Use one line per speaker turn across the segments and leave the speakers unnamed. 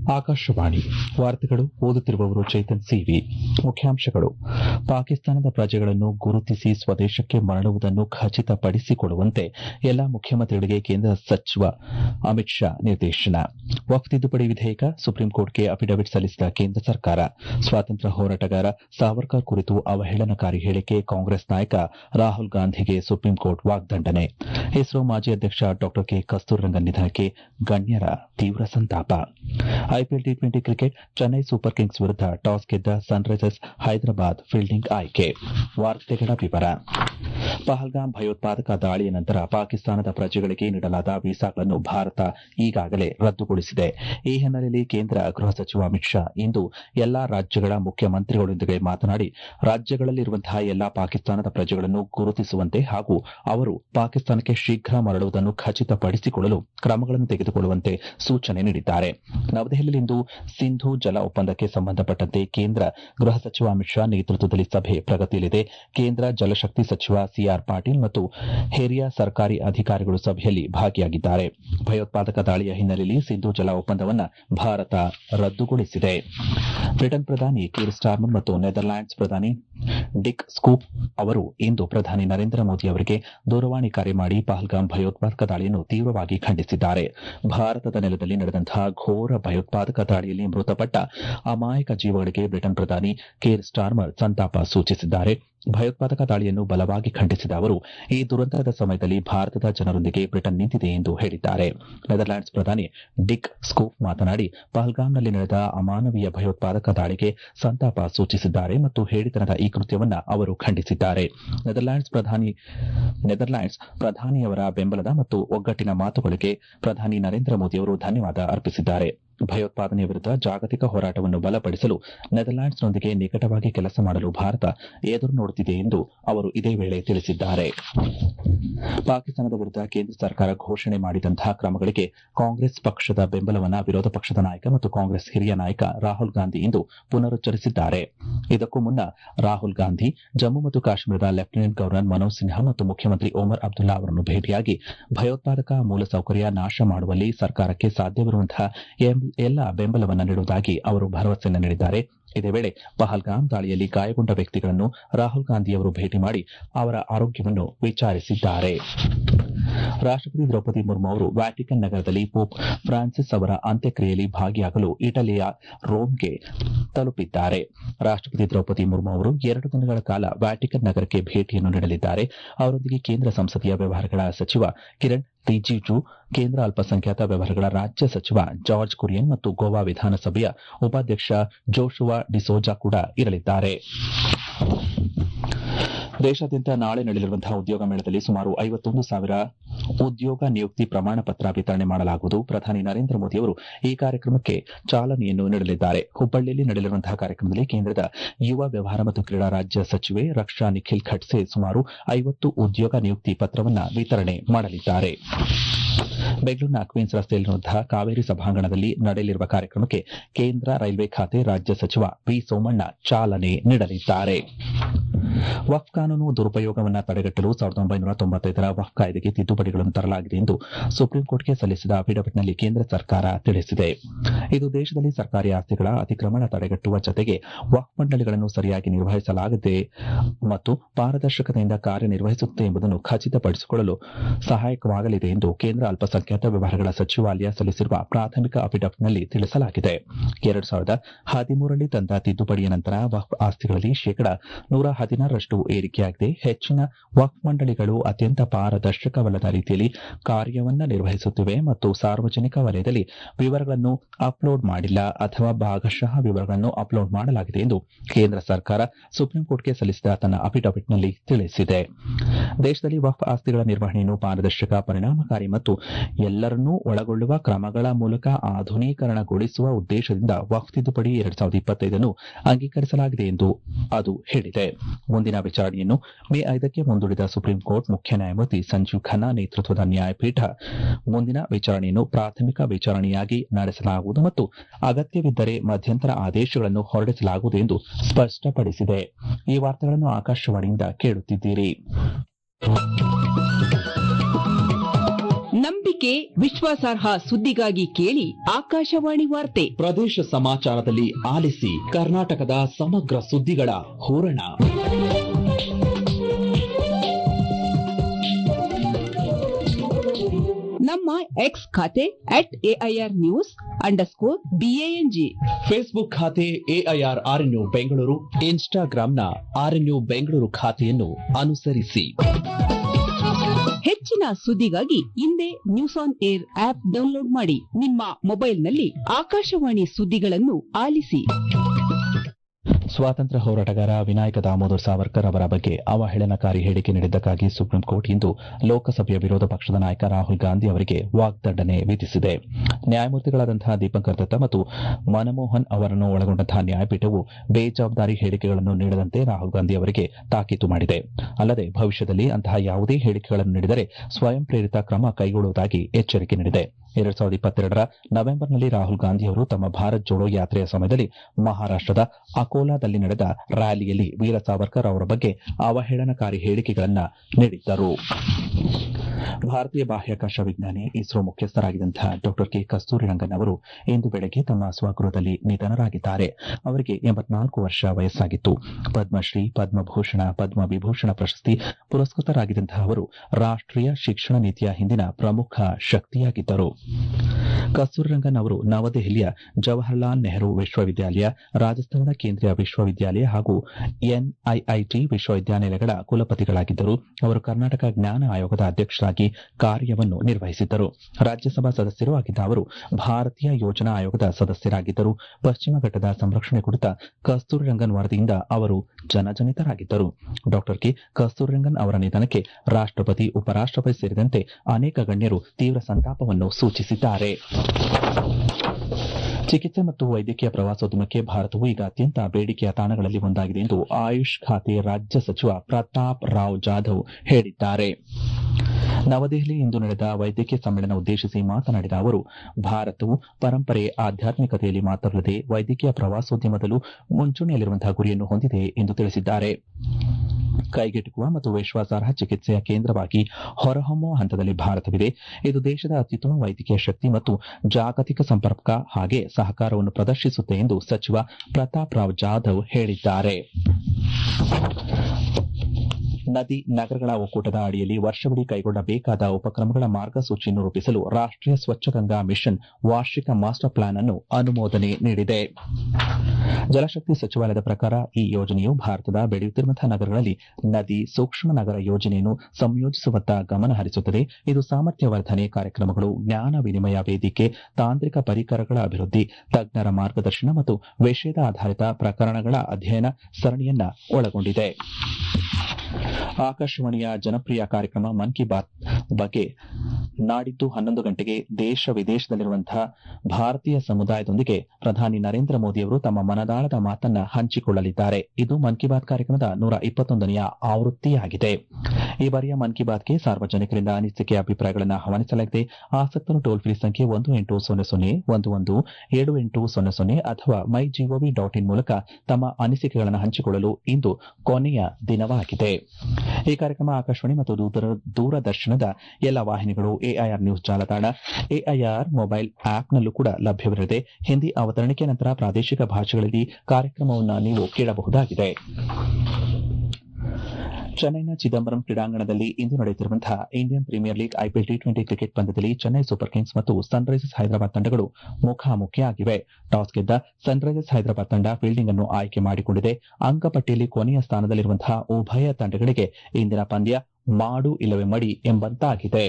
ಆಕಾಶವಾಣಿ ವಾರ್ತೆಗಳು ಓದುತ್ತಿರುವವರು ಚೇತನ್ ಸಿವಿ ಮುಖ್ಯಾಂಶಗಳು ಪಾಕಿಸ್ತಾನದ ಪ್ರಜೆಗಳನ್ನು ಗುರುತಿಸಿ ಸ್ವದೇಶಕ್ಕೆ ಮರಳುವುದನ್ನು ಖಚಿತಪಡಿಸಿಕೊಳ್ಳುವಂತೆ ಎಲ್ಲಾ ಮುಖ್ಯಮಂತ್ರಿಗಳಿಗೆ ಕೇಂದ್ರ ಸಚಿವ ಅಮಿತ್ ಶಾ ನಿರ್ದೇಶನ ವಕ್ಫ್ ತಿದ್ದುಪಡಿ ವಿಧೇಯಕ ಸುಪ್ರೀಂಕೋರ್ಟ್ಗೆ ಅಫಿಡವಿಟ್ ಸಲ್ಲಿಸಿದ ಕೇಂದ್ರ ಸರ್ಕಾರ ಸ್ವಾತಂತ್ರ್ಯ ಹೋರಾಟಗಾರ ಸಾವರ್ಕರ್ ಕುರಿತು ಅವಹೇಳನಕಾರಿ ಹೇಳಿಕೆ ಕಾಂಗ್ರೆಸ್ ನಾಯಕ ರಾಹುಲ್ ಗಾಂಧಿಗೆ ಸುಪ್ರೀಂಕೋರ್ಟ್ ವಾಗ್ದಂಡನೆ ಇಸ್ರೋ ಮಾಜಿ ಅಧ್ಯಕ್ಷ ಡಾ ಕೆ ಕಸ್ತೂರಿರಂಗನ್ ನಿಧನಕ್ಕೆ ಗಣ್ಯರ ತೀವ್ರ ಸಂತಾಪ IPL T twenty cricket Chennai Super Kings ವಿರುದ್ಧ ಟಾಸ್ ಗೆದ್ದ ಸನ್ರೈಸರ್ಸ್ ಹೈದರಾಬಾದ್ ಫೀಲ್ಡಿಂಗ್ ಆಯ್ಕೆ ವಾರ್ತೆಗಳ ವಿವರ ಪಹಲ್ಗಾಮ್ ಭಯೋತ್ಪಾದಕ ದಾಳಿಯ ನಂತರ ಪಾಕಿಸ್ತಾನದ ಪ್ರಜೆಗಳಿಗೆ ನೀಡಲಾದ ವೀಸಾಗಳನ್ನು ಭಾರತ ಈಗಾಗಲೇ ರದ್ದುಗೊಳಿಸಿದೆ ಈ ಹಿನ್ನೆಲೆಯಲ್ಲಿ ಕೇಂದ್ರ ಗೃಹ ಸಚಿವ ಅಮಿತ್ ಶಾ ಇಂದು ಎಲ್ಲಾ ರಾಜ್ಯಗಳ ಮುಖ್ಯಮಂತ್ರಿಗಳೊಂದಿಗೆ ಮಾತನಾಡಿ ರಾಜ್ಯಗಳಲ್ಲಿರುವಂತಹ ಎಲ್ಲಾ ಪಾಕಿಸ್ತಾನದ ಪ್ರಜೆಗಳನ್ನು ಗುರುತಿಸುವಂತೆ ಹಾಗೂ ಅವರು ಪಾಕಿಸ್ತಾನಕ್ಕೆ ಶೀಘ್ರ ಮರಳುವುದನ್ನು ಖಚಿತಪಡಿಸಿಕೊಳ್ಳಲು ಕ್ರಮಗಳನ್ನು ತೆಗೆದುಕೊಳ್ಳುವಂತೆ ಸೂಚನೆ ನೀಡಿದ್ದಾರೆ ನವದೆಹಲಿಯಲ್ಲಿಂದು ಸಿಂಧೂ ಜಲ ಒಪ್ಪಂದಕ್ಕೆ ಸಂಬಂಧಪಟ್ಟಂತೆ ಕೇಂದ್ರ ಗೃಹ ಸಚಿವ ಅಮಿತ್ ಶಾ ನೇತೃತ್ವದಲ್ಲಿ ಸಭೆ ಪ್ರಗತಿಯಲ್ಲಿದೆ ಕೇಂದ್ರ ಜಲಶಕ್ತಿ ಸಚಿವ ಸಿಆರ್ ಪಾಟೀಲ್ ಮತ್ತು ಹಿರಿಯ ಸರ್ಕಾರಿ ಅಧಿಕಾರಿಗಳು ಸಭೆಯಲ್ಲಿ ಭಾಗಿಯಾಗಿದ್ದಾರೆ ಭಯೋತ್ಪಾದಕ ದಾಳಿಯ ಹಿನ್ನೆಲೆಯಲ್ಲಿ ಸಿಂಧೂ ಜಲ ಒಪ್ಪಂದವನ್ನು ಭಾರತ ರದ್ದುಗೊಳಿಸಿದೆ ಬ್ರಿಟನ್ ಪ್ರಧಾನಿ ಕೀರ್ ಸ್ಟಾರ್ಮರ್ ಮತ್ತು ನೆದರ್ಲ್ಯಾಂಡ್ಸ್ ಪ್ರಧಾನಿ ಡಿಕ್ ಸ್ಕೂಪ್ ಅವರು ಇಂದು ಪ್ರಧಾನಿ ನರೇಂದ್ರ ಮೋದಿ ಅವರಿಗೆ ದೂರವಾಣಿ ಕರೆ ಮಾಡಿ ಪಹಲ್ಗಾಮ್ ಭಯೋತ್ಪಾದಕ ದಾಳಿಯನ್ನು ತೀವ್ರವಾಗಿ ಖಂಡಿಸಿದ್ದಾರೆ ಭಾರತದ ನೆಲದಲ್ಲಿ ನಡೆದಂತಹ ಘೋರ ಭಯೋತ್ಪಾದಕ ದಾಳಿಯಲ್ಲಿ ಮೃತಪಟ್ಟ ಅಮಾಯಕ ಜೀವಗಳಿಗೆ ಬ್ರಿಟನ್ ಪ್ರಧಾನಿ ಕೀರ್ ಸ್ಟಾರ್ಮರ್ ಸಂತಾಪ ಸೂಚಿಸಿದ್ದಾರೆ ಭಯೋತ್ಪಾದಕ ದಾಳಿಯನ್ನು ಬಲವಾಗಿ ಖಂಡಿಸಿದ ಅವರು ಈ ದುರಂತದ ಸಮಯದಲ್ಲಿ ಭಾರತದ ಜನರೊಂದಿಗೆ ಬ್ರಿಟನ್ ನಿಂತಿದೆ ಎಂದು ಹೇಳಿದ್ದಾರೆ ನೆದರ್ಲ್ಯಾಂಡ್ಸ್ ಪ್ರಧಾನಿ ಡಿಕ್ ಸ್ಕೂಪ್ ಮಾತನಾಡಿ ಪಹಲ್ಗಾಮ್ನಲ್ಲಿ ನಡೆದ ಅಮಾನವೀಯ ಭಯೋತ್ಪಾದಕ ದಾಳಿಗೆ ಸಂತಾಪ ಸೂಚಿಸಿದ್ದಾರೆ ಮತ್ತು ಹೇಳಿತನದ ಈ ಕೃತ್ಯವನ್ನ ಅವರು ಖಂಡಿಸಿದ್ದಾರೆ ನೆದರ್ಲ್ಯಾಂಡ್ಸ್ ಪ್ರಧಾನಿ ನೆದರ್ಲ್ಯಾಂಡ್ಸ್ ಪ್ರಧಾನಿಯವರ ಬೆಂಬಲದ ಮತ್ತು ಒಗ್ಗಟ್ಟಿನ ಮಾತುಗಳಿಗೆ ಪ್ರಧಾನಿ ನರೇಂದ್ರ ಮೋದಿ ಅವರು ಧನ್ಯವಾದ ಅರ್ಪಿಸಿದ್ದಾರೆ ಭಯೋತ್ಪಾದನೆಯ ವಿರುದ್ಧ ಜಾಗತಿಕ ಹೋರಾಟವನ್ನು ಬಲಪಡಿಸಲು ನೆದರ್ಲ್ಯಾಂಡ್ಸ್ನೊಂದಿಗೆ ನಿಕಟವಾಗಿ ಕೆಲಸ ಮಾಡಲು ಭಾರತ ಎದುರು ನೋಡುತ್ತಿದೆ ಎಂದು ಅವರು ಇದೇ ವೇಳೆ ತಿಳಿಸಿದ್ದಾರೆ ಪಾಕಿಸ್ತಾನದ ವಿರುದ್ಧ ಕೇಂದ್ರ ಸರ್ಕಾರ ಘೋಷಣೆ ಮಾಡಿದಂತಹ ಕ್ರಮಗಳಿಗೆ ಕಾಂಗ್ರೆಸ್ ಪಕ್ಷದ ಬೆಂಬಲವನ್ನು ವಿರೋಧ ಪಕ್ಷದ ನಾಯಕ ಮತ್ತು ಕಾಂಗ್ರೆಸ್ ಹಿರಿಯ ನಾಯಕ ರಾಹುಲ್ ಗಾಂಧಿ ಇಂದು ಪುನರುಚ್ಚರಿಸಿದ್ದಾರೆ ಇದಕ್ಕೂ ಮುನ್ನ ರಾಹುಲ್ ಗಾಂಧಿ ಜಮ್ಮು ಮತ್ತು ಕಾಶ್ಮೀರದ ಲೆಫ್ಟಿನೆಂಟ್ ಗವರ್ನರ್ ಮನೋಜ್ ಸಿನ್ಹಾ ಮತ್ತು ಮುಖ್ಯಮಂತ್ರಿ ಓಮರ್ ಅಬ್ದುಲ್ಲಾ ಅವರನ್ನು ಭೇಟಿಯಾಗಿ ಭಯೋತ್ಪಾದಕ ಮೂಲಸೌಕರ್ಯ ನಾಶ ಮಾಡುವಲ್ಲಿ ಸರ್ಕಾರಕ್ಕೆ ಸಾಧ್ಯವಿರುವಂತಹ ಎಲ್ಲ ಬೆಂಬಲವನ್ನು ನೀಡುವುದಾಗಿ ಅವರು ಭರವಸೆಯನ್ನು ನೀಡಿದ್ದಾರೆ ಇದೇ ವೇಳೆ ಪಹಲ್ಗಾಮ್ ದಾಳಿಯಲ್ಲಿ ಗಾಯಗೊಂಡ ವ್ಯಕ್ತಿಗಳನ್ನು ರಾಹುಲ್ ಗಾಂಧಿಯವರು ಭೇಟಿ ಮಾಡಿ ಅವರ ಆರೋಗ್ಯವನ್ನು ವಿಚಾರಿಸಿದ್ದಾರೆ ರಾಷ್ಟಪತಿ ದ್ರೌಪದಿ ಮುರ್ಮು ಅವರು ವ್ಯಾಟಿಕನ್ ನಗರದಲ್ಲಿ ಪೋಪ್ ಫ್ರಾನ್ಸಿಸ್ ಅವರ ಅಂತ್ಯಕ್ರಿಯೆಯಲ್ಲಿ ಭಾಗಿಯಾಗಲು ಇಟಲಿಯ ರೋಮ್ಗೆ ತಲುಪಿದ್ದಾರೆ ರಾಷ್ಟಪತಿ ದ್ರೌಪದಿ ಮುರ್ಮು ಅವರು ಎರಡು ದಿನಗಳ ಕಾಲ ವ್ಯಾಟಿಕನ್ ನಗರಕ್ಕೆ ಭೇಟಿಯನ್ನು ನೀಡಲಿದ್ದಾರೆ ಅವರೊಂದಿಗೆ ಕೇಂದ್ರ ಸಂಸದೀಯ ವ್ಯವಹಾರಗಳ ಸಚಿವ ಕಿರಣ್ ರಿಜಿಜು ಕೇಂದ್ರ ಅಲ್ಪಸಂಖ್ಯಾತ ವ್ಯವಹಾರಗಳ ರಾಜ್ಯ ಸಚಿವ ಜಾರ್ಜ್ ಕುರಿಯನ್ ಮತ್ತು ಗೋವಾ ವಿಧಾನಸಭೆಯ ಉಪಾಧ್ಯಕ್ಷ ಜೋಶುವಾ ಡಿಸೋಜಾ ಕೂಡ ಇರಲಿದ್ದಾರೆ ದೇಶಾದ್ಯಂತ ನಾಳೆ ನಡೆಯಲಿರುವಂತಹ ಉದ್ಯೋಗ ಮೇಳದಲ್ಲಿ ಸುಮಾರು ಐವತ್ತೊಂದು ಸಾವಿರ ಉದ್ಯೋಗ ನಿಯುಕ್ತಿ ಪ್ರಮಾಣ ಪತ್ರ ವಿತರಣೆ ಮಾಡಲಾಗುವುದು ಪ್ರಧಾನಿ ನರೇಂದ್ರ ಮೋದಿ ಅವರು ಈ ಕಾರ್ಯಕ್ರಮಕ್ಕೆ ಚಾಲನೆಯನ್ನು ನೀಡಲಿದ್ದಾರೆ ಹುಬ್ಬಳ್ಳಿಯಲ್ಲಿ ನಡೆಯಲಿರುವಂತಹ ಕಾರ್ಯಕ್ರಮದಲ್ಲಿ ಕೇಂದ್ರದ ಯುವ ವ್ಯವಹಾರ ಮತ್ತು ಕ್ರೀಡಾ ರಾಜ್ಯ ಸಚಿವೆ ರಕ್ಷಾ ನಿಖಿಲ್ ಖಡ್ಸೆ ಸುಮಾರು ಐವತ್ತು ಉದ್ಯೋಗ ನಿಯುಕ್ತಿ ಪತ್ರವನ್ನು ವಿತರಣೆ ಮಾಡಲಿದ್ದಾರೆ ಬೆಂಗಳೂರಿನ ಕ್ವೀನ್ಸ್ ರಸ್ತೆಯಲ್ಲಿರುವಂತಹ ಕಾವೇರಿ ಸಭಾಂಗಣದಲ್ಲಿ ನಡೆಯಲಿರುವ ಕಾರ್ಯಕ್ರಮಕ್ಕೆ ಕೇಂದ್ರ ರೈಲ್ವೆ ಖಾತೆ ರಾಜ್ಯ ಸಚಿವ ವಿ ಸೋಮಣ್ಣ ಚಾಲನೆ ನೀಡಲಿದ್ದಾರೆ ವಕ್ಫ್ ಕಾನೂನು ದುರುಪಯೋಗವನ್ನು ತಡೆಗಟ್ಟಲು ಸಾವಿರದ ಒಂಬೈನೂರ ತೊಂಬತ್ತೈದರ ವಕ್ಫ್ ಕಾಯ್ದೆಗೆ ತಿದ್ದುಪಡಿಗಳನ್ನು ತರಲಾಗಿದೆ ಎಂದು ಸುಪ್ರೀಂಕೋರ್ಟ್ಗೆ ಸಲ್ಲಿಸಿದ ಅಫಿಡವಿಟ್ನಲ್ಲಿ ಕೇಂದ್ರ ಸರ್ಕಾರ ತಿಳಿಸಿದೆ ಇದು ದೇಶದಲ್ಲಿ ಸರ್ಕಾರಿ ಆಸ್ತಿಗಳ ಅತಿಕ್ರಮಣ ತಡೆಗಟ್ಟುವ ಜತೆಗೆ ವಕ್ಫ್ ಮಂಡಳಿಗಳನ್ನು ಸರಿಯಾಗಿ ನಿರ್ವಹಿಸಲಾಗಿದೆ ಮತ್ತು ಪಾರದರ್ಶಕತೆಯಿಂದ ಕಾರ್ಯನಿರ್ವಹಿಸುತ್ತದೆ ಎಂಬುದನ್ನು ಖಚಿತಪಡಿಸಿಕೊಳ್ಳಲು ಸಹಾಯಕವಾಗಲಿದೆ ಎಂದು ಕೇಂದ್ರ ಅಲ್ಪಸಂಖ್ಯಾತ ವ್ಯವಹಾರಗಳ ಸಚಿವಾಲಯ ಸಲ್ಲಿಸಿರುವ ಪ್ರಾಥಮಿಕ ಅಫಿಡವಿಟ್ನಲ್ಲಿ ತಿಳಿಸಲಾಗಿದೆ ಎರಡು ಸಾವಿರದ ಹದಿಮೂರರಲ್ಲಿ ತಂದ ತಿದ್ದುಪಡಿಯ ನಂತರ ವಕ್ಫ್ ಆಸ್ತಿಗಳಲ್ಲಿ ಶೇಕಡ ನೂರ ಹದಿನಾರರಷ್ಟು ಏರಿಕೆಯಾಗಿದೆ ಹೆಚ್ಚಿನ ವಕ್ಫ್ ಮಂಡಳಿಗಳು ಅತ್ಯಂತ ಪಾರದರ್ಶಕವಲ್ಲದ ರೀತಿಯಲ್ಲಿ ಕಾರ್ಯವನ್ನ ನಿರ್ವಹಿಸುತ್ತಿವೆ ಮತ್ತು ಸಾರ್ವಜನಿಕ ವಲಯದಲ್ಲಿ ವಿವರಗಳನ್ನು ಅಪ್ಲೋಡ್ ಮಾಡಿಲ್ಲ ಅಥವಾ ಭಾಗಶಃ ವಿವರಗಳನ್ನು ಅಪ್ಲೋಡ್ ಮಾಡಲಾಗಿದೆ ಎಂದು ಕೇಂದ್ರ ಸರ್ಕಾರ ಸುಪ್ರೀಂಕೋರ್ಟ್ಗೆ ಸಲ್ಲಿಸಿದ ತನ್ನ ಅಫಿಡವಿಟ್ನಲ್ಲಿ ತಿಳಿಸಿದೆ ದೇಶದಲ್ಲಿ ವಕ್ಫ್ ಆಸ್ತಿಗಳ ನಿರ್ವಹಣೆಯನ್ನು ಪಾರದರ್ಶಕ ಪರಿಣಾಮಕಾರಿ ಮತ್ತು ಎಲ್ಲರನ್ನೂ ಒಳಗೊಳ್ಳುವ ಕ್ರಮಗಳ ಮೂಲಕ ಆಧುನೀಕರಣಗೊಳಿಸುವ ಉದ್ದೇಶದಿಂದ ವಕ್ಫ್ ತಿದ್ದುಪಡಿ ಎರಡ್ ಸಾವಿರದ ಇಪ್ಪತ್ತೈದನ್ನು ಅಂಗೀಕರಿಸಲಾಗಿದೆ ಎಂದು ಅದು ಹೇಳಿದೆ ಮುಂದಿನ ವಿಚಾರಣೆಯನ್ನು ಮೇ ಐದಕ್ಕೆ ಮುಂದೂಡಿದ ಸುಪ್ರೀಂ ಕೋರ್ಟ್ ಮುಖ್ಯ ನ್ಯಾಯಮೂರ್ತಿ ಸಂಜೀವ್ ಖನ್ನಾ ನೇತೃತ್ವದ ನ್ಯಾಯಪೀಠ ಮುಂದಿನ ವಿಚಾರಣೆಯನ್ನು ಪ್ರಾಥಮಿಕ ವಿಚಾರಣೆಯಾಗಿ ನಡೆಸಲಾಗುವುದು ಮತ್ತು ಅಗತ್ಯವಿದ್ದರೆ ಮಧ್ಯಂತರ ಆದೇಶಗಳನ್ನು ಹೊರಡಿಸಲಾಗುವುದು ಎಂದು ಸ್ಪಷ್ಟಪಡಿಸಿದೆ ಈ ವಾರ್ತೆಗಳನ್ನು ಆಕಾಶವಾಣಿಯಿಂದ ಕೇಳುತ್ತಿದ್ದೀರಿ
ನಂಬಿಕೆ ನಂಬಿಕೆ ವಿಶ್ವಾಸಾರ್ಹ ಸುದ್ದಿಗಾಗಿ ಕೇಳಿ ಆಕಾಶವಾಣಿ ವಾರ್ತೆ
ಪ್ರದೇಶ ಸಮಾಚಾರದಲ್ಲಿ ಆಲಿಸಿ ಕರ್ನಾಟಕದ ಸಮಗ್ರ ಸುದ್ದಿಗಳ ಹೂರಣ
ನಮ್ಮ ಎಕ್ಸ್ ಖಾತೆ at AIR news underscore BANG
Facebook ಖಾತೆ ಎಐಆರ್ ಆರ್ಎನ್ಯು ಬೆಂಗಳೂರು ಇನ್ಸ್ಟಾಗ್ರಾಂನ ಆರ್ಎನ್ಯು ಬೆಂಗಳೂರು ಖಾತೆಯನ್ನು ಅನುಸರಿಸಿ
ಹೆಚ್ಚಿನ ಸುದ್ದಿಗಾಗಿ ಹಿಂದೆ news on air app download ಮಾಡಿ ನಿಮ್ಮ ಮೊಬೈಲ್ನಲ್ಲಿ ಆಕಾಶವಾಣಿ ಸುದ್ದಿಗಳನ್ನು ಆಲಿಸಿ
ಸ್ವಾತಂತ್ರ್ಯ ಹೋರಾಟಗಾರ ವಿನಾಯಕ ದಾಮೋದರ್ ಸಾವರ್ಕರ್ ಅವರ ಬಗ್ಗೆ ಅವಹೇಳನಕಾರಿ ಹೇಳಿಕೆ ನೀಡಿದ್ದಕ್ಕಾಗಿ ಸುಪ್ರೀಂ ಕೋರ್ಟ್ ಇಂದು ಲೋಕಸಭೆಯ ವಿರೋಧ ಪಕ್ಷದ ನಾಯಕ ರಾಹುಲ್ ಗಾಂಧಿ ಅವರಿಗೆ ವಾಗ್ದಂಡನೆ ವಿಧಿಸಿದೆ ನ್ಯಾಯಮೂರ್ತಿಗಳಾದಂತಹ ದೀಪಂಕರ್ ದತ್ತ ಮತ್ತು ಮನಮೋಹನ್ ಅವರನ್ನು ಒಳಗೊಂಡಂತಹ ನ್ಯಾಯಪೀಠವು ಬೇಜವಾಬ್ದಾರಿ ಹೇಳಿಕೆಗಳನ್ನು ನೀಡದಂತೆ ರಾಹುಲ್ ಗಾಂಧಿ ಅವರಿಗೆ ತಾಕೀತು ಮಾಡಿದೆ ಅಲ್ಲದೆ ಭವಿಷ್ಯದಲ್ಲಿ ಅಂತಹ ಯಾವುದೇ ಹೇಳಿಕೆಗಳನ್ನು ನೀಡಿದರೆ ಸ್ವಯಂ ಪ್ರೇರಿತ ಕ್ರಮ ಕೈಗೊಳ್ಳುವುದಾಗಿ ಎಚ್ಚರಿಕೆ ನೀಡಿದೆ ಎರಡ್ ಸಾವಿರದ ಇಪ್ಪತ್ತೆರಡರ ನವೆಂಬರ್ನಲ್ಲಿ ರಾಹುಲ್ ಗಾಂಧಿ ಅವರು ತಮ್ಮ ಭಾರತ್ ಜೋಡೋ ಯಾತ್ರೆಯ ಸಮಯದಲ್ಲಿ ಮಹಾರಾಷ್ಟದ ಅಕೋಲಾದಲ್ಲಿ ನಡೆದ ರ್ಯಾಲಿಯಲ್ಲಿ ವೀರ ಸಾವರ್ಕರ್ ಅವರ ಬಗ್ಗೆ ಅವಹೇಳನಕಾರಿ ಹೇಳಿಕೆಗಳನ್ನು ನೀಡಿದ್ದರು ಭಾರತೀಯ ಬಾಹ್ಯಾಕಾಶ ವಿಜ್ಞಾನಿ ಇಸ್ರೋ ಮುಖ್ಯಸ್ಥರಾಗಿದ್ದಂತಹ ಡಾ ಕೆ ಕಸ್ತೂರಿ ರಂಗನ್ ಅವರು ಇಂದು ಬೆಳಗ್ಗೆ ತಮ್ಮ ಸ್ವಗೃಹದಲ್ಲಿ ನಿಧನರಾಗಿದ್ದಾರೆ ಅವರಿಗೆ ಎಂಬತ್ನಾಲ್ಕು ವರ್ಷ ವಯಸ್ಸಾಗಿತ್ತು ಪದ್ಮಶ್ರೀ ಪದ್ಮಭೂಷಣ ಪದ್ಮ ವಿಭೂಷಣ ಪ್ರಶಸ್ತಿ ಪುರಸ್ಕೃತರಾಗಿದ್ದಂತಹ ಅವರು ರಾಷ್ಟೀಯ ಶಿಕ್ಷಣ ನೀತಿಯ ಹಿಂದಿನ ಪ್ರಮುಖ ಶಕ್ತಿಯಾಗಿದ್ದರು ಕಸ್ತೂರಿ ರಂಗನ್ ಅವರು ನವದೆಹಲಿಯ ಜವಾಹರ್ಲಾಲ್ ನೆಹರು ವಿಶ್ವವಿದ್ಯಾಲಯ ರಾಜಸ್ಥಾನದ ಕೇಂದ್ರೀಯ ವಿಶ್ವವಿದ್ಯಾಲಯ ಹಾಗೂ ಎನ್ಐಐಟಿ ವಿಶ್ವವಿದ್ಯಾನಿಲಯಗಳ ಕುಲಪತಿಗಳಾಗಿದ್ದರು ಅವರು ಕರ್ನಾಟಕ ಜ್ಞಾನ ಆಯೋಗದ ಅಧ್ಯಕ್ಷರಾಗಿ ಕಾರ್ಯವನ್ನು ನಿರ್ವಹಿಸಿದ್ದರು ರಾಜ್ಯಸಭಾ ಸದಸ್ಯರೂ ಆಗಿದ್ದ ಅವರು ಭಾರತೀಯ ಯೋಜನಾ ಆಯೋಗದ ಸದಸ್ಯರಾಗಿದ್ದರು ಪಶ್ಚಿಮ ಘಟ್ಟದ ಸಂರಕ್ಷಣೆ ಕುರಿತ ಕಸ್ತೂರಿ ರಂಗನ್ ವರದಿಯಿಂದ ಅವರು ಜನಜನಿತರಾಗಿದ್ದರು ಡಾ ಕೆ ಕಸ್ತೂರಿ ರಂಗನ್ ಅವರ ನಿಧನಕ್ಕೆ ರಾಷ್ಟಪತಿ ಉಪರಾಷ್ಟಪತಿ ಸೇರಿದಂತೆ ಅನೇಕ ಗಣ್ಯರು ತೀವ್ರ ಸಂತಾಪವನ್ನು ಸೂಚಿಸಿದ್ದಾರೆ ಚಿಕಿತ್ಸೆ ಮತ್ತು ವೈದ್ಯಕೀಯ ಪ್ರವಾಸೋದ್ಯಮಕ್ಕೆ ಭಾರತವು ಈಗ ಅತ್ಯಂತ ಬೇಡಿಕೆಯ ತಾಣಗಳಲ್ಲಿ ಒಂದಾಗಿದೆ ಎಂದು ಆಯುಷ್ ಖಾತೆ ರಾಜ್ಯ ಸಚಿವ ಪ್ರತಾಪ್ ರಾವ್ ಜಾಧವ್ ಹೇಳಿದ್ದಾರೆ ನವದೆಹಲಿ ಇಂದು ನಡೆದ ವೈದ್ಯಕೀಯ ಸಮ್ಮೇಳನ ಉದ್ದೇಶಿಸಿ ಮಾತನಾಡಿದ ಅವರು ಭಾರತವು ಪರಂಪರೆ ಆಧ್ಯಾತ್ಮಿಕತೆಯಲ್ಲಿ ಮಾತ್ರವಲ್ಲದೆ ವೈದ್ಯಕೀಯ ಪ್ರವಾಸೋದ್ಯಮದಲ್ಲೂ ಮುಂಚೂಣಿಯಲ್ಲಿರುವಂತಹ ಗುರಿಯನ್ನು ಹೊಂದಿದೆ ಎಂದು ತಿಳಿಸಿದ್ದಾರೆ ಕೈಗೆಟುಕುವ ಮತ್ತು ವಿಶ್ವಾಸಾರ್ಹ ಚಿಕಿತ್ಸೆಯ ಕೇಂದ್ರವಾಗಿ ಹೊರಹೊಮ್ಮುವ ಹಂತದಲ್ಲಿ ಭಾರತವಿದೆ ಇದು ದೇಶದ ಅತ್ಯುತ್ತಮ ವೈದ್ಯಕೀಯ ಶಕ್ತಿ ಮತ್ತು ಜಾಗತಿಕ ಸಂಪರ್ಕ ಹಾಗೆ ಸಹಕಾರವನ್ನು ಪ್ರದರ್ಶಿಸುತ್ತೆ ಎಂದು ಸಚಿವ ಪ್ರತಾಪ್ ರಾವ್ ಜಾಧವ್ ಹೇಳಿದ್ದಾರೆ ನದಿ ನಗರಗಳ ಒಕ್ಕೂಟದ ಅಡಿಯಲ್ಲಿ ವರ್ಷವಿಡೀ ಕೈಗೊಳ್ಳಬೇಕಾದ ಉಪಕ್ರಮಗಳ ಮಾರ್ಗಸೂಚಿಯನ್ನು ರೂಪಿಸಲು ರಾಷ್ಟೀಯ ಸ್ವಚ್ಛ ಗಂಗಾ ಮಿಷನ್ ವಾರ್ಷಿಕ ಮಾಸ್ಟರ್ ಪ್ಲಾನ್ ಅನ್ನು ಅನುಮೋದನೆ ನೀಡಿದೆ ಜಲಶಕ್ತಿ ಸಚಿವಾಲಯದ ಪ್ರಕಾರ ಈ ಯೋಜನೆಯು ಭಾರತದ ಬೆಳೆಯುತ್ತಿರುವಂತಹ ನಗರಗಳಲ್ಲಿ ನದಿ ಸೂಕ್ಷ್ಮ ನಗರ ಯೋಜನೆಯನ್ನು ಸಂಯೋಜಿಸುವತ್ತ ಗಮನ ಹರಿಸುತ್ತದೆ ಇದು ಸಾಮರ್ಥ್ಯ ವರ್ಧನೆ ಕಾರ್ಯಕ್ರಮಗಳು ಜ್ಞಾನ ವಿನಿಮಯ ವೇದಿಕೆ ತಾಂತ್ರಿಕ ಪರಿಕರಗಳ ಅಭಿವೃದ್ಧಿ ತಜ್ಞರ ಮಾರ್ಗದರ್ಶನ ಮತ್ತು ವಿಷಯದ ಆಧಾರಿತ ಪ್ರಕರಣಗಳ ಅಧ್ಯಯನ ಸರಣಿಯನ್ನ ಒಳಗೊಂಡಿದೆ ಆಕಾಶವಾಣಿಯ ಜನಪ್ರಿಯ ಕಾರ್ಯಕ್ರಮ ಮನ್ ಕಿ ಬಾತ್ ಬಗ್ಗೆ ನಾಡಿದ್ದು ಹನ್ನೊಂದು ಗಂಟೆಗೆ ದೇಶ ವಿದೇಶದಲ್ಲಿರುವಂತಹ ಭಾರತೀಯ ಸಮುದಾಯದೊಂದಿಗೆ ಪ್ರಧಾನಿ ನರೇಂದ್ರ ಮೋದಿಯವರು ತಮ್ಮ ಮನದಾಳದ ಮಾತನ್ನ ಹಂಚಿಕೊಳ್ಳಲಿದ್ದಾರೆ ಇದು ಮನ್ ಕಿ ಬಾತ್ ಕಾರ್ಯಕ್ರಮದ ನೂರ ಇಪ್ಪತ್ತೊಂದನೆಯ ಆವೃತ್ತಿಯಾಗಿದೆ ಈ ಬಾರಿಯ ಮನ್ ಕಿ ಬಾತ್ಗೆ ಸಾರ್ವಜನಿಕರಿಂದ ಅನಿಸಿಕೆ ಅಭಿಪ್ರಾಯಗಳನ್ನು ಆಹ್ವಾನಿಸಲಾಗಿದೆ ಆಸಕ್ತರು ಟೋಲ್ ಫ್ರೀ ಸಂಖ್ಯೆ ಒಂದು ಎಂಟು ಸೊನ್ನೆ ಸೊನ್ನೆ ಒಂದು ಒಂದು ಏಳು ಎಂಟು ಸೊನ್ನೆ ಸೊನ್ನೆ ಅಥವಾ ಮೈ ಜಿಒವಿ ಡಾಟ್ ಇನ್ ಮೂಲಕ ತಮ್ಮ ಅನಿಸಿಕೆಗಳನ್ನು ಹಂಚಿಕೊಳ್ಳಲು ಇಂದು ಕೊನೆಯ ದಿನವಾಗಿದೆ ಈ ಕಾರ್ಯಕ್ರಮ ಆಕಾಶವಾಣಿ ಮತ್ತು ದೂರ- ದೂರದರ್ಶನದ ಎಲ್ಲ ವಾಹಿನಿಗಳು ಎಐಆರ್ ನ್ಯೂಸ್ ಜಾಲತಾಣ ಎಐಆರ್ ಮೊಬೈಲ್ ಆಪ್ನಲ್ಲೂ ಕೂಡ ಲಭ್ಯವಿರಲಿದೆ ಹಿಂದಿ ಅವತರಣಿಕೆ ನಂತರ ಪ್ರಾದೇಶಿಕ ಭಾಷೆಗಳಲ್ಲಿ ಕಾರ್ಯಕ್ರಮವನ್ನು ನೀವು ಕೇಳಬಹುದಾಗಿದೆ ಚೆನ್ನೈನ ಚಿದಂಬರಂ ಕ್ರೀಡಾಂಗಣದಲ್ಲಿ ಇಂದು ನಡೆಯುತ್ತಿರುವಂತಹ Indian Premier League IPL T twenty cricket ಪಂದ್ಯದಲ್ಲಿ ಚೆನ್ನೈ ಸೂಪರ್ ಕಿಂಗ್ಸ್ ಮತ್ತು ಸನ್ರೈಸರ್ಸ್ ಹೈದರಾಬಾದ್ ತಂಡಗಳು ಮುಖಾಮುಖಿಯಾಗಿವೆ ಟಾಸ್ ಗೆದ್ದ ಸನ್ರೈಸರ್ಸ್ ಹೈದರಾಬಾದ್ ತಂಡ ಫೀಲ್ಡಿಂಗ್ ಅನ್ನು ಆಯ್ಕೆ ಮಾಡಿಕೊಂಡಿದೆ ಅಂಕಪಟ್ಟಿಯಲ್ಲಿ ಕೊನೆಯ ಸ್ಥಾನದಲ್ಲಿರುವಂತಹ ಉಭಯ ತಂಡಗಳಿಗೆ ಇಂದಿನ ಪಂದ್ಯ ಮಾಡು ಇಲ್ಲವೇ ಮಡಿ ಎಂಬಂತಾಗಿದೆ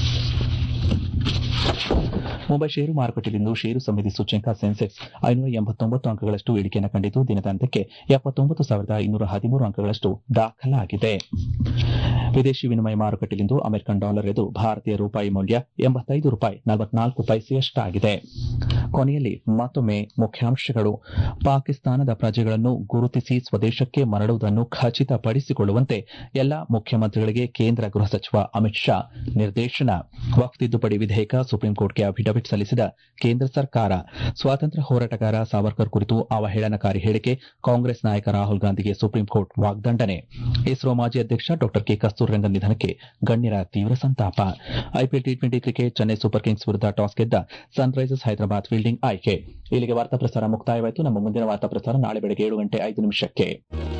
ಮುಂಬೈ ಷೇರು ಮಾರುಕಟ್ಟೆಯಲ್ಲಿಂದು ಷೇರು ಸಮಿತಿ ಸೂಚ್ಯಂಕ ಸೆನ್ಸೆಕ್ಸ್ ಐನೂರ ಎಂಬತ್ತೊಂಬತ್ತು ಅಂಕಗಳಷ್ಟು ಇಳಿಕೆಯನ್ನು ಕಂಡಿದ್ದು ದಿನದ ಅಂತ್ಯಕ್ಕೆ ಎಪ್ಪತ್ತೊಂಬತ್ತು ಸಾವಿರದ ಇನ್ನೂರ ಹದಿಮೂರು ಅಂಕಗಳಷ್ಟು ದಾಖಲಾಗಿದೆ ವಿದೇಶಿ ವಿನಿಮಯ ಮಾರುಕಟ್ಟೆಯಲ್ಲಿಂದು ಅಮೆರಿಕನ್ ಡಾಲರ್ ಎದು ಭಾರತೀಯ ರೂಪಾಯಿ ಮೌಲ್ಯ ಎಂಬತ್ತೈದು ರೂಪಾಯಿ ನಲವತ್ನಾಲ್ಕು ಪೈಸೆಯಷ್ಟಾಗಿದೆ ಕೊನೆಯಲ್ಲಿ ಮತ್ತೊಮ್ಮೆ ಮುಖ್ಯಾಂಶಗಳು ಪಾಕಿಸ್ತಾನದ ಪ್ರಜೆಗಳನ್ನು ಗುರುತಿಸಿ ಸ್ವದೇಶಕ್ಕೆ ಮರಳುವುದನ್ನು ಖಚಿತಪಡಿಸಿಕೊಳ್ಳುವಂತೆ ಎಲ್ಲ ಮುಖ್ಯಮಂತ್ರಿಗಳಿಗೆ ಕೇಂದ್ರ ಗೃಹ ಸಚಿವ ಅಮಿತ್ ಶಾ ನಿರ್ದೇಶನ ವಕ್ಫ್ ತಿದ್ದುಪಡಿ ವಿಧೇಯಕ ಸುಪ್ರೀಂ ಕೋರ್ಟ್ಗೆ ಅಫಿಡವಿಟ್ ಸಲ್ಲಿಸಿದ ಕೇಂದ್ರ ಸರ್ಕಾರ ಸ್ವಾತಂತ್ರ್ಯ ಹೋರಾಟಗಾರ ಸಾವರ್ಕರ್ ಕುರಿತು ಅವಹೇಳನಕಾರಿ ಹೇಳಿಕೆ ಕಾಂಗ್ರೆಸ್ ನಾಯಕ ರಾಹುಲ್ ಗಾಂಧಿಗೆ ಸುಪ್ರೀಂ ಕೋರ್ಟ್ ವಾಗ್ದಂಡನೆ ಇಸ್ರೋ ಮಾಜಿ ಅಧ್ಯಕ್ಷ ಡಾ ಕೆ ಕಸ್ತೂರಿರಂಗನ್ ನಿಧನಕ್ಕೆ ಗಣ್ಯರ ತೀವ್ರ ಸಂತಾಪ IPL T twenty cricket Chennai Super Kings ವಿರುದ್ಧ ಟಾಸ್ ಗೆದ್ದ ಸನ್ರೈಸರ್ಸ್ ಹೈದರಾಬಾದ್ ಫೀಲ್ಡಿಂಗ್ ಆಯ್ಕೆ ಇಲ್ಲಿಗೆ ವಾರ್ತಾ ಪ್ರಸಾರ ಮುಕ್ತಾಯವಾಯಿತು ನಮ್ಮ ಮುಂದಿನ ವಾರ್ತಾ ಪ್ರಸಾರ ನಾಳೆ ಬೆಳಗ್ಗೆ ಏಳು ಗಂಟೆ ಐದು ನಿಮಿಷಕ್ಕೆ